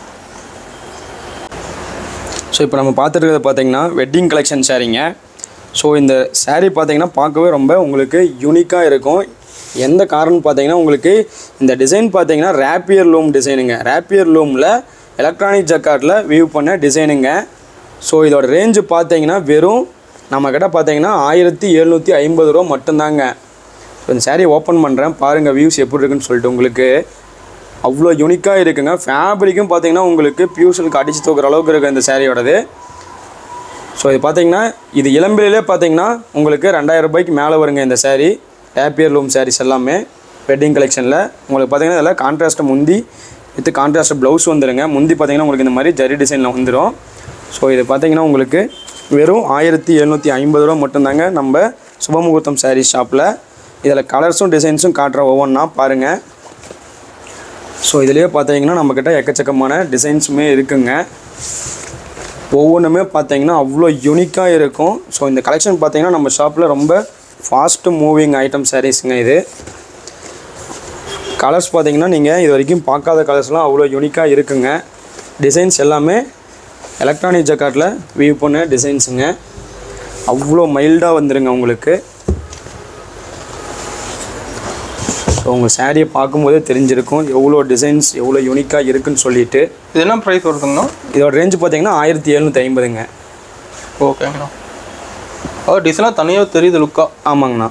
ஸோ இப்போ நம்ம பார்த்துட்டு இருக்கிறது பார்த்தீங்கன்னா வெட்டிங் கலெக்ஷன் சாரீங்க ஸோ இந்த saree பார்த்தீங்கன்னா பார்க்கவே ரொம்ப உங்களுக்கு யூனிக்காக இருக்கும் எந்த காரணம் பார்த்தீங்கன்னா உங்களுக்கு இந்த டிசைன் பார்த்தீங்கன்னா ரேப்பியர் லூம் டிசைனுங்க ரேப்பியர் லூமில் எலக்ட்ரானிக் ஜக்கார்டில் வியூ பண்ண டிசைனுங்க ஸோ இதோட ரேஞ்சு பார்த்தீங்கன்னா வெறும் நம்மக்கிட்ட பார்த்தீங்கன்னா ஆயிரத்தி எழுநூற்றி ஐம்பது ரூபா மட்டும்தாங்க ஸோ இந்த saree ஓப்பன் பண்ணுறேன் பாருங்கள் வியூஸ் எப்படி இருக்குன்னு சொல்லிட்டு உங்களுக்கு அவ்வளோ யூனிக்காக இருக்குங்க ஃபேப்ரிக்கும் பார்த்தீங்கன்னா உங்களுக்கு பியூர் சில்க் அடித்து தூக்குற அளவுக்கு இருக்குது இந்த சாரியோடது ஸோ இது பார்த்தீங்கன்னா இது இளம்பிலே பார்த்தீங்கன்னா உங்களுக்கு ரெண்டாயிரம் ரூபாய்க்கு மேலே வருங்க இந்த saree டேப்பியர் லூம் sarees எல்லாமே வெட்டிங் கலெக்ஷனில் உங்களுக்கு பார்த்தீங்கன்னா இதில் கான்ட்ராஸ்ட் முந்தி வித் கான்ட்ராஸ்ட் ப்ளவுஸ் வந்துருங்க முந்தி பார்த்தீங்கன்னா உங்களுக்கு இந்த மாதிரி ஜரி டிசைனில் வந்துடும் ஸோ இது பார்த்தீங்கன்னா உங்களுக்கு வெறும் ஆயிரத்தி எழுநூற்றி ஐம்பது ரூபா மட்டும்தாங்க நம்ம சுபமுகூர்த்தம் saree ஷாப்பில் இதில் கலர்ஸும் டிசைன்ஸும் காட்டுற ஒவ்வொன்றா பாருங்கள் ஸோ இதுலேயே பார்த்தீங்கன்னா நம்மக்கிட்ட எக்கச்சக்கமான டிசைன்ஸுமே இருக்குங்க ஒவ்வொன்றுமே பார்த்தீங்கன்னா அவ்வளோ யூனிக்காக இருக்கும் ஸோ இந்த கலெக்ஷன் பார்த்தீங்கன்னா நம்ம ஷாப்பில் ரொம்ப ஃபாஸ்ட்டு மூவிங் ஐட்டம் சாரீஸுங்க இது கலர்ஸ் பார்த்தீங்கன்னா நீங்கள் இது வரைக்கும் பார்க்காத கலர்ஸ்லாம் அவ்வளோ யூனிக்காக இருக்குங்க டிசைன்ஸ் எல்லாமே எலக்ட்ரானிக் ஜக்கார்டில் வியூ பண்ண டிசைன்ஸுங்க அவ்வளோ மைல்டாக வந்துருங்க உங்களுக்கு ஸோ உங்கள் சாரியை பார்க்கும்போதே தெரிஞ்சிருக்கும் எவ்வளோ டிசைன்ஸ் எவ்வளோ யூனிக்காக இருக்குன்னு சொல்லிட்டு இது என்ன ப்ரைஸ் வருதுங்கண்ணா இதோட ரேஞ்சு பார்த்தீங்கன்னா ஆயிரத்தி எழுநூற்றி ஐம்பதுங்க ஓகேங்கண்ணா அதாவது டிசைனாக தனியாக தெரியுது லுக்கா ஆமாங்கண்ணா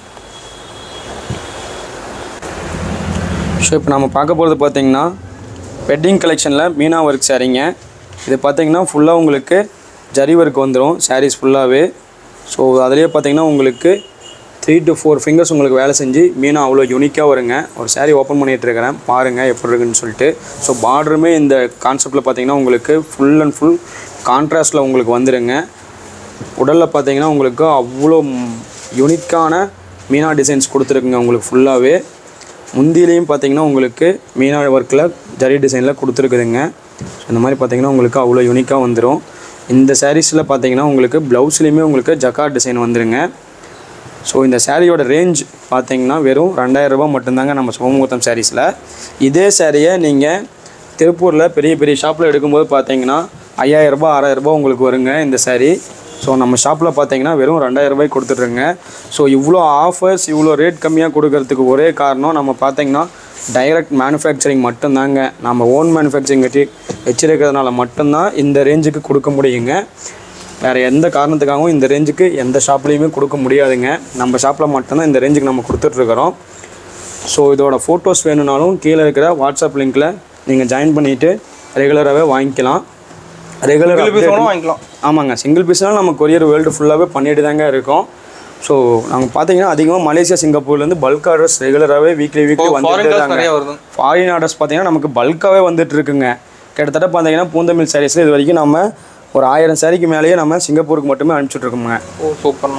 ஸோ இப்போ நம்ம பார்க்க போகிறது பார்த்தீங்கன்னா வெட்டிங் கலெக்ஷனில் மீனா ஒர்க் சாரீங்க இது பார்த்தீங்கன்னா ஃபுல்லாக உங்களுக்கு ஜரி ஒர்க் வந்துடும் சாரீஸ் ஃபுல்லாகவே ஸோ அதுலேயே பார்த்தீங்கன்னா உங்களுக்கு த்ரீ டு ஃபோர் ஃபிங்கர்ஸ் உங்களுக்கு வேலை செஞ்சு மீனா அவ்வளோ யூனிக்காக வருங்க ஒரு saree ஓப்பன் பண்ணிகிட்டு இருக்கிறேன் பாருங்கள் எப்படி இருக்குன்னு சொல்லிட்டு ஸோ பார்டருமே இந்த கான்செப்டில் பார்த்தீங்கன்னா உங்களுக்கு ஃபுல் அண்ட் ஃபுல் கான்ட்ராஸ்டில் உங்களுக்கு வந்துடுங்க உடலில் பார்த்தீங்கன்னா உங்களுக்கு அவ்வளோ யூனிக்கான மீனா டிசைன்ஸ் கொடுத்துருக்குங்க உங்களுக்கு ஃபுல்லாகவே முந்திலையும் பார்த்தீங்கன்னா உங்களுக்கு மீனா ஒர்க்கில் ஜரி டிசைனில் கொடுத்துருக்குதுங்க ஸோ இந்த மாதிரி பார்த்தீங்கன்னா உங்களுக்கு அவ்வளோ யூனிக்காக வந்துடும் இந்த சாரீஸில் பார்த்தீங்கன்னா உங்களுக்கு ப்ளவுஸ்லேயுமே உங்களுக்கு ஜக்கார்ட் டிசைன் வந்துருங்க ஸோ இந்த சாரியோட ரேஞ்ச் பார்த்தீங்கன்னா வெறும் ரெண்டாயிரம் ரூபாய் மட்டும்தாங்க நம்ம சிவமுகூர்த்தம் சாரீஸில் இதே சாரியை நீங்கள் திருப்பூரில் பெரிய பெரிய ஷாப்பில் எடுக்கும்போது பார்த்தீங்கன்னா ஐயாயிரரூபா ஆறாயிரரூபா உங்களுக்கு வருங்க இந்த saree ஸோ நம்ம ஷாப்பில் பார்த்தீங்கன்னா வெறும் ரெண்டாயிரம் ரூபாய் கொடுத்துட்ருங்க ஸோ இவ்வளோ ஆஃபர்ஸ் இவ்வளோ ரேட் கம்மியாக கொடுக்கறதுக்கு ஒரே காரணம் நம்ம பார்த்தீங்கன்னா டைரக்ட் மேனுஃபேக்சரிங் மட்டும்தாங்க நம்ம ஓன் மேனுஃபேக்சரிங் வச்சு வச்சிருக்கிறதுனால மட்டும்தான் இந்த ரேஞ்சுக்கு கொடுக்க முடியுங்க வேறு எந்த காரணத்துக்காகவும் இந்த ரேஞ்சுக்கு எந்த ஷாப்லேயுமே கொடுக்க முடியாதுங்க நம்ம ஷாப்பில் மட்டும்தான் இந்த ரேஞ்சுக்கு நம்ம கொடுத்துட்ருக்குறோம் ஸோ இதோட ஃபோட்டோஸ் வேணும்னாலும் கீழே இருக்கிற வாட்ஸ்அப் லிங்க்கில் நீங்கள் ஜாயின் பண்ணிவிட்டு ரெகுலராகவே வாங்கிக்கலாம் ரெகுலர் பீஸ் வேணும் வாங்கிக்கலாம் ஆமாங்க சிங்கிள் பீஸ்னால் நம்ம கொரியர் வேர்ல்டு ஃபுல்லாகவே பண்ணிட்டு தாங்க இருக்கோம் ஸோ நாங்கள் பார்த்தீங்கன்னா அதிகமாக மலேசியா சிங்கப்பூர்லேருந்து பல்க் ஆர்டர்ஸ் ரெகுலராகவே வீக்லி வீக்லி ஃபாரின் வந்துட்டு காசு தாங்க நிறைய வருது ஃபாரின் ஆர்டர்ஸ் பார்த்தீங்கன்னா நமக்கு பல்காகவே வந்துட்டு இருக்குங்க கிட்டத்தட்ட பார்த்தீங்கன்னா பூந்தமிழ் சாரீஸில் இது வரைக்கும் நம்ம ஒரு ஆயிரம் சாரிக்கு மேலேயே நம்ம சிங்கப்பூருக்கு மட்டுமே அனுப்பிச்சிட்டு இருக்கோங்க ஓ சூப்பர்ண்ணா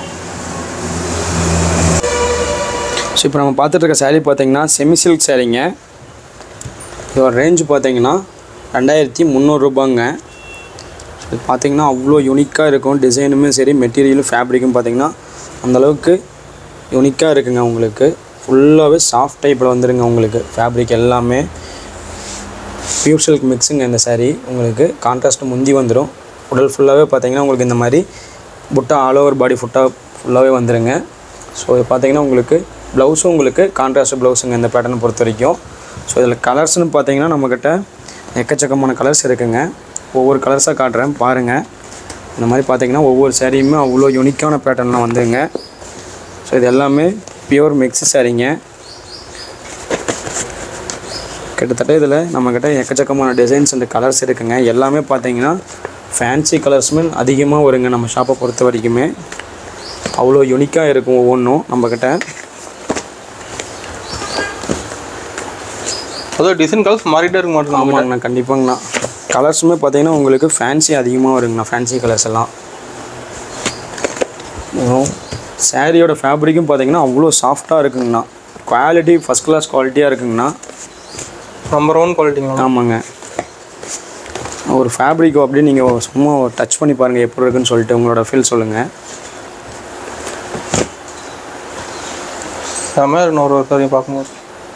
ஸோ இப்போ நம்ம பார்த்துட்டு இருக்க saree பார்த்தீங்கன்னா செமி சில்க் சாரீங்க இதோட ரேஞ்சு பார்த்தீங்கன்னா ரெண்டாயிரத்தி முந்நூறுரூபாங்க இது பார்த்தீங்கன்னா அவ்வளோ யூனிக்காக இருக்கும் டிசைனுமே சரி மெட்டீரியலும் ஃபேப்ரிக்கும் பார்த்தீங்கன்னா அந்தளவுக்கு யூனிக்காக இருக்குங்க உங்களுக்கு ஃபுல்லாகவே சாஃப்ட் டைப்பில் வந்துருங்க உங்களுக்கு ஃபேப்ரிக் எல்லாமே பியூர் சில்க் மிக்ஸுங்க இந்த saree உங்களுக்கு கான்ட்ராஸ்ட் முந்தி வந்துடும் உடல் ஃபுல்லாகவே பார்த்தீங்கன்னா உங்களுக்கு இந்த மாதிரி புட்டா ஆல் ஓவர் பாடி ஃபுட்டாக ஃபுல்லாகவே வந்துருங்க ஸோ இது பார்த்தீங்கன்னா உங்களுக்கு ப்ளவுஸும் உங்களுக்கு கான்ட்ராஸ்ட் ப்ளவுஸுங்க இந்த பேட்டர்னை பொறுத்த வரைக்கும் ஸோ இதில் கலர்ஸ்னு பார்த்தீங்கன்னா நம்மக்கிட்ட எக்கச்சக்கமான கலர்ஸ் இருக்குங்க ஒவ்வொரு கலர்ஸாக காட்டுறேன் பாருங்கள் இந்த மாதிரி பார்த்தீங்கன்னா ஒவ்வொரு சாரியுமே அவ்வளோ யூனிக்கான பேட்டர்னில் வந்துருங்க ஸோ இது எல்லாமே பியூர் மிக்ஸ் சாரீங்க கிட்டத்தட்ட இதில் நம்மக்கிட்ட எக்கச்சக்கமான டிசைன்ஸ் அண்ட் கலர்ஸ் இருக்குங்க எல்லாமே பார்த்தீங்கன்னா ஃபேன்சி கலர்ஸுமே அதிகமாக வருங்க நம்ம ஷாப்பை பொறுத்த வரைக்குமே அவ்வளோ யூனிக்காக இருக்கும் ஒவ்வொன்றும் நம்மக்கிட்ட அதாவது டிசைன் கலர்ஸ் மாறிட்டே இருக்க மாட்டேங்குது ஆமாங்கண்ணா கண்டிப்பாங்கண்ணா கலர்ஸுமே பார்த்தீங்கன்னா உங்களுக்கு ஃபேன்சி அதிகமாக வருங்கண்ணா ஃபேன்சி கலர்ஸ் எல்லாம் அப்புறம் சாரியோட ஃபேப்ரிக்கும் பார்த்தீங்கன்னா அவ்வளோ சாஃப்டாக இருக்குங்கண்ணா குவாலிட்டி ஃபஸ்ட் கிளாஸ் குவாலிட்டியாக இருக்குங்கண்ணா நம்பர் ஒன் குவாலிட்டிங்களா ஆமாங்க ஒரு ஃபேப்ரிக் அப்படியே நீங்கள் சும்மா டச் பண்ணி பாருங்கள் எப்படி இருக்குன்னு சொல்லிட்டு உங்களோட ஃபீல் சொல்லுங்கள் செம்மையாக இருக்கு ஒரு ஒரு சாரியும் பார்க்கும்போது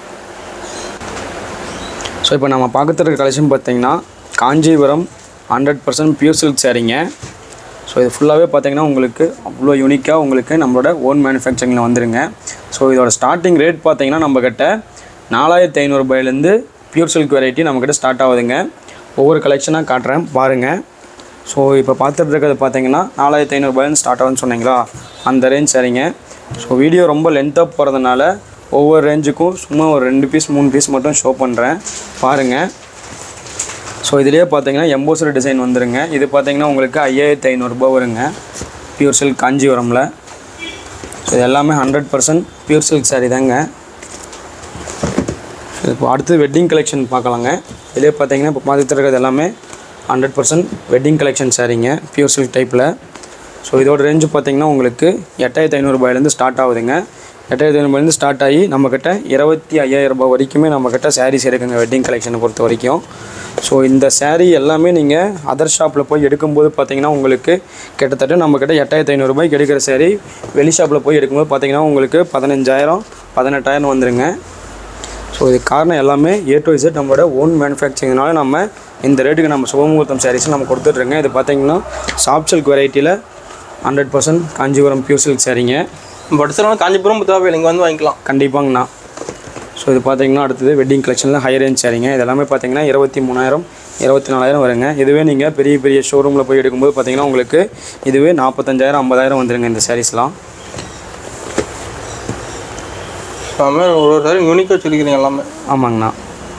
ஸோ இப்போ நம்ம பார்க்கறது இருக்க கலெக்ஷன் பார்த்தீங்கன்னா Kanchipuram hundred percent pure silk சாரீங்க ஸோ இது ஃபுல்லாகவே பார்த்தீங்கன்னா உங்களுக்கு அவ்வளோ யூனிக்காக உங்களுக்கு நம்மளோட ஓன் மேனுஃபேக்சரிங்கில் வந்துருங்க ஸோ இதோட ஸ்டார்டிங் ரேட் பார்த்தீங்கன்னா நம்மக்கிட்ட நாலாயிரத்தி ஐநூறுபாயிலேருந்து பியூர் சில்க் வெரைட்டி நம்மக்கிட்ட ஸ்டார்ட் ஆகுதுங்க ஒவ்வொரு கலெக்ஷனாக காட்டுறேன் பாருங்கள் ஸோ இப்போ பார்த்துட்டு இருக்கிறது பார்த்தீங்கன்னா நாலாயிரத்தி ஐநூறுபாயிலேருந்து ஸ்டார்ட் ஆகுதுன்னு சொன்னீங்களா அந்த ரேஞ்ச் சரிங்க ஸோ வீடியோ ரொம்ப லென்த்தாக போகிறதுனால ஒவ்வொரு ரேஞ்சுக்கும் சும்மா ஒரு ரெண்டு பீஸ் மூணு பீஸ் மட்டும் ஷோ பண்ணுறேன் பாருங்கள் ஸோ இதுலேயே பார்த்தீங்கன்னா எம்போசர் டிசைன் வந்துருங்க இது பார்த்தீங்கன்னா உங்களுக்கு ஐயாயிரத்தி ஐநூறுரூபா வருங்க பியூர் சில்க் காஞ்சிபுரமில் ஸோ இது எல்லாமே hundred percent pure silk saree தாங்க ஸோ இப்போ அடுத்து வெட்டிங் கலெக்ஷன் பார்க்கலாங்க இதுலேயே பார்த்தீங்கன்னா இப்போ பார்த்துட்டு இருக்கிறது எல்லாமே ஹண்ட்ரட் பர்சன்ட் வெட்டிங் கலெக்ஷன் சாரீங்க பியூர் சில்க் டைப்பில் ஸோ இதோட ரேஞ்சு பார்த்தீங்கன்னா உங்களுக்கு எட்டாயிரத்தி ஐநூறுபாயிலேருந்து ஸ்டார்ட் ஆகுதுங்க எட்டாயிரத்தி ஐநூறுபாலேருந்து ஸ்டார்ட் ஆகி நம்மக்கிட்ட இருபத்தி ஐயாயிரம் ரூபாய் வரைக்குமே நம்மக்கிட்ட சாரீஸ் இருக்குங்க வெட்டிங் கலெக்ஷனை பொறுத்த வரைக்கும் ஸோ இந்த saree எல்லாமே நீங்கள் அதர் ஷாப்பில் போய் எடுக்கும்போது பார்த்தீங்கன்னா உங்களுக்கு கிட்டத்தட்ட நம்மக்கிட்ட எட்டாயிரத்தி ஐநூறுரூபாய்க்கு எடுக்கிற saree வெளி ஷாப்பில் போய் எடுக்கும்போது பார்த்தீங்கன்னா உங்களுக்கு பதினஞ்சாயிரம் பதினெட்டாயிரம் வந்துருங்க ஸோ இது காரணம் எல்லாமே ஏ டு இசட் நம்மளோட ஓன் மேனுஃபேக்சரிங்னால நம்ம இந்த ரேட்டுக்கு நம்ம சுபமுகூர்த்தம் சாரீஸ் நம்ம கொடுத்துட்ருங்க இது பார்த்தீங்கன்னா சாஃப்ட் சில்க் வெரைட்டியில் hundred percent Kanchipuram pure silk சாரீங்க படிச்சிடலாம் காஞ்சிபுரம் புத்தாவில் இங்கே வந்து வாங்கிக்கலாம் கண்டிப்பாங்கண்ணா ஸோ இது பார்த்தீங்கன்னா அடுத்தது வெட்டிங் கலெக்ஷனில் ஹை ரேஞ்ச் சாரீங்க இது எல்லாமே பார்த்தீங்கன்னா இருபத்தி மூணாயிரம் இருபத்தி நாலாயிரம் வருங்க இதுவே நீங்கள் பெரிய பெரிய ஷோரூமில் போய் எடுக்கும்போது பார்த்தீங்கன்னா உங்களுக்கு இதுவே நாற்பத்தஞ்சாயிரம் ஐம்பதாயிரம் வந்துருங்க இந்த சாரீஸ்லாம் எல்லாமே ஒரு ஒரு சாரி யூனிக்காக வச்சுருக்கிறீங்க எல்லாமே ஆமாங்கண்ணா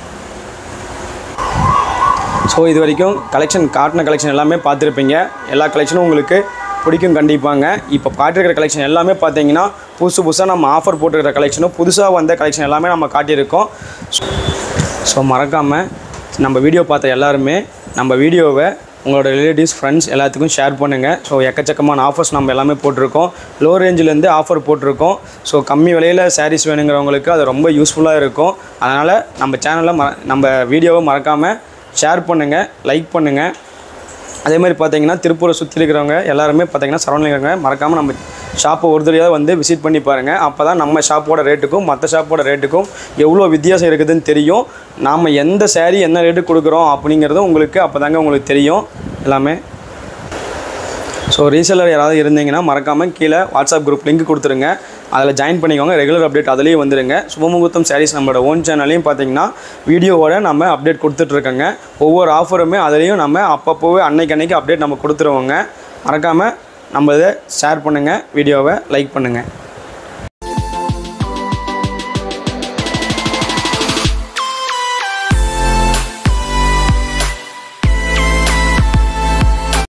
ஸோ இது வரைக்கும் கலெக்ஷன் காட்டின கலெக்ஷன் எல்லாமே பார்த்துருப்பீங்க எல்லா கலெக்ஷனும் உங்களுக்கு பிடிக்கும் கண்டிப்பாங்க இப்போ காட்டிருக்கிற கலெக்ஷன் எல்லாமே பார்த்தீங்கன்னா புதுசு புதுசாக நம்ம ஆஃபர் போட்டிருக்கிற கலெக்ஷனும் புதுசாக வந்த கலெக்ஷன் எல்லாமே நம்ம காட்டியிருக்கோம் ஸோ மறக்காமல் நம்ம வீடியோ பார்த்த எல்லாருமே நம்ம வீடியோவை உங்களோட ரிலேட்டிவ்ஸ் ஃப்ரெண்ட்ஸ் எல்லாத்துக்கும் ஷேர் பண்ணுங்கள் ஸோ எக்கச்சக்கமான ஆஃபர்ஸ் நம்ம எல்லாமே போட்டிருக்கோம் லோ ரேஞ்சிலேருந்து ஆஃபர் போட்டிருக்கோம் ஸோ கம்மி விலையில் சாரீஸ் வேணுங்கிறவங்களுக்கு அது ரொம்ப யூஸ்ஃபுல்லாக இருக்கும் அதனால் நம்ம சேனலை மற நம்ம வீடியோவை மறக்காமல் ஷேர் பண்ணுங்கள் லைக் பண்ணுங்கள் அதே மாதிரி பார்த்தீங்கன்னா திருப்பூரை சுற்றி இருக்கிறவங்க எல்லாருமே பார்த்தீங்கன்னா சரௌண்டிங் இருக்கிறவங்க மறக்காமல் நம்ம ஷாப்பை ஒரு தடவையாவது வந்து விசிட் பண்ணி பாருங்கள் அப்போ தான் நம்ம ஷாப்போட ரேட்டுக்கும் மற்ற ஷாப்போட ரேட்டுக்கும் எவ்வளோ வித்தியாசம் இருக்குதுன்னு தெரியும் நாம் எந்த saree என்ன ரேட்டு கொடுக்குறோம் அப்படிங்கிறதும் உங்களுக்கு அப்போ தாங்க உங்களுக்கு தெரியும் எல்லாமே ஸோ ரீசெல்லர் யாராவது இருந்தீங்கன்னா மறக்காமல் கீழே வாட்ஸ்அப் குரூப் லிங்க் கொடுத்துருங்க அதில் ஜாயின் பண்ணிக்கோங்க ரெகுலர் அப்டேட் அதுலேயும் வந்துருங்க சுபமுகூர்த்தம் சாரீஸ் நம்மளோட ஓன் சேனல்லையும் பார்த்தீங்கன்னா வீடியோவோட நம்ம அப்டேட் கொடுத்துட்ருக்கோங்க ஒவ்வொரு ஆஃபருமே அதுலேயும் நம்ம அப்பப்போவே அன்னைக்கு அன்னைக்கு அப்டேட் நம்ம கொடுத்துருவோங்க மறக்காமல் நம்ம இதை ஷேர் பண்ணுங்கள் வீடியோவை லைக் பண்ணுங்கள்